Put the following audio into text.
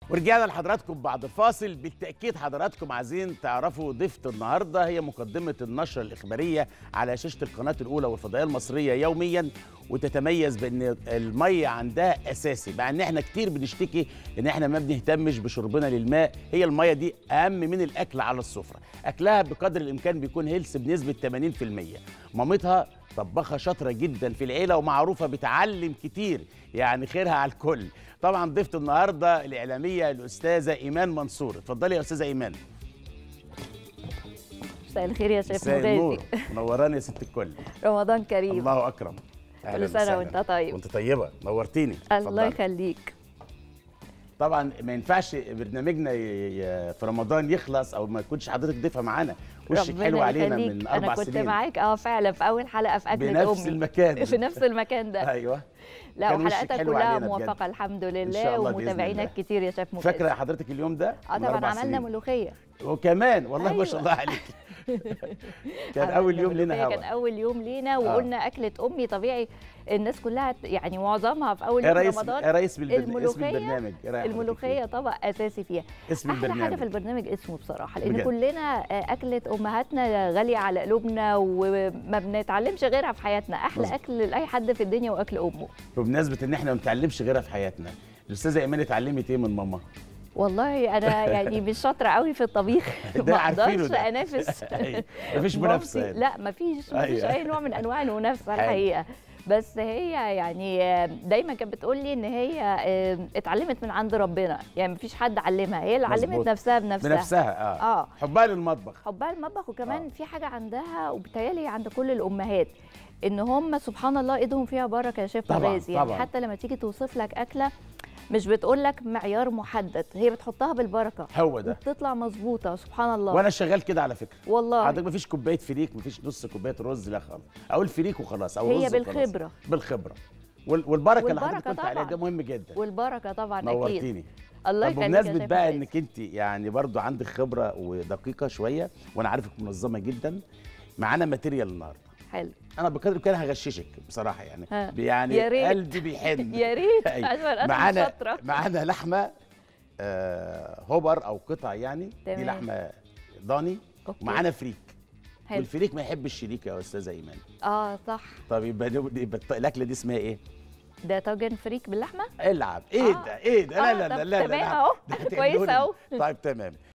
ورجعنا لحضراتكم بعد الفاصل بالتاكيد حضراتكم عايزين تعرفوا ضيفه النهارده هي مقدمه النشره الاخباريه على شاشه القناه الاولى والفضائيه المصريه يوميا وتتميز بان الميه عندها اساسي مع ان احنا كتير بنشتكي ان احنا ما بنهتمش بشربنا للماء هي الميه دي اهم من الاكل على السفره اكلها بقدر الامكان بيكون هيلث بنسبه 80% مامتها طباخه شاطره جدا في العيله ومعروفه بتعلم كتير يعني خيرها على الكل طبعا ضيفه النهارده الاعلاميه الاستاذه ايمان منصور اتفضلي يا استاذه ايمان مساء الخير يا شيف مساء النور مغازي منوراني يا ست الكل رمضان كريم الله اكرم أهلاً كل سنة وسهلاً. وأنت طيب. وانت طيبه نورتيني الله اتفضلي. يخليك طبعا ما ينفعش برنامجنا ي- ي- في رمضان يخلص او ما يكونش حضرتك ضيفه معانا وشك ربنا حلو علينا يخليك. من انا اربع كنت سنين معاك اه فعلا في اول حلقه في اكله بنفس امي المكان في نفس المكان ده ايوه لا كان وشك وحلقاتك حلو كلها علينا بجد. موفقه الحمد شاء لله الله بإذن ومتابعينك الله. كتير يا شيف مغازي فاكره حضرتك اليوم ده اه من طبعا أربع عملنا سنين. ملوخيه وكمان والله ما أيوة. شاء الله عليك كان عملنا اول يوم ملوخية، لنا كان هوا اول يوم لينا وقلنا اكله امي طبيعي الناس كلها ت- يعني معظمها في اول ايه يوم رئيس رمضان ايه رئيس بالبرن... اسم الملوخية- البرنامج إيه رأي حضرتك الملوخيه طبق اساسي فيها فيه؟ اسم احلى البرنامج حاجه في البرنامج اسمه بصراحه لان بجد. كلنا آه، اكله امهاتنا غاليه على قلوبنا وما بنتعلمش غيرها في حياتنا احلى مظبوط. اكل لاي حد في الدنيا واكل امه بمناسبه ان احنا ما بنتعلمش غيرها في حياتنا الاستاذه ايمان اتعلمت ايه من ماما والله انا يعني مش شاطره قوي في الطبيخ ده ما عارفينه اقدرش ده. انافس أيوة. مفيش منافسه مامتي- يعني. لا مفيش مفيش أيوة. اي نوع من انواع المنافسه حلو. الحقيقه بس هي يعني آه، دايما كانت بتقول لي ان هي آه، اتعلمت من عند ربنا يعني مفيش حد علمها هي اللي مظبوط. علمت نفسها بنفسها بنفسها اه, اه حبها للمطبخ حبها المطبخ وكمان آه. في حاجه عندها وبتهيألي عند كل الامهات ان هم سبحان الله ايدهم فيها بركه يا شيف طبعاً، مغازي يعني طبعاً. حتى لما تيجي توصف لك اكله مش بتقول لك معيار محدد هي بتحطها بالبركه هو ده وبتطلع مظبوطه سبحان الله وانا شغال كده على فكره والله حضرتك مفيش كوبايه فريك مفيش نص كوبايه رز لا خالص اقول فريك وخلاص او هي رز وخلاص. بالخبره بالخبره وال- والبركه اللي والبركة حضرتك قلت عليها طبعاً. ده مهم جدا والبركه طبعا اكيد نورتيني الله طب يخليك يا بمناسبه شيف بقى مغازي. انك انت يعني برضو عندك خبره ودقيقه شويه وانا عارفك منظمه جدا معانا ماتيريال النهارده حلو انا بقدر الامكان هغششك بصراحه يعني ها. يعني يا ريت. قلبي بيحن يا ريت أيوة. عشان انا مش معانا شاطره معانا لحمه آه هوبر او قطع يعني دي تمام. لحمه ضاني أوكي. ومعانا فريك حلو والفريك ما يحبش الشريك يا استاذه ايمان اه صح طب يبقى دي- يبقى الط- الاكله دي اسمها ايه؟ ده طاجن فريك باللحمه العب ايه آه. ده ايه ده لا آه، لا طب لا لا تمام لا أهو. ده كويس هتعملوني. أهو. طيب تمام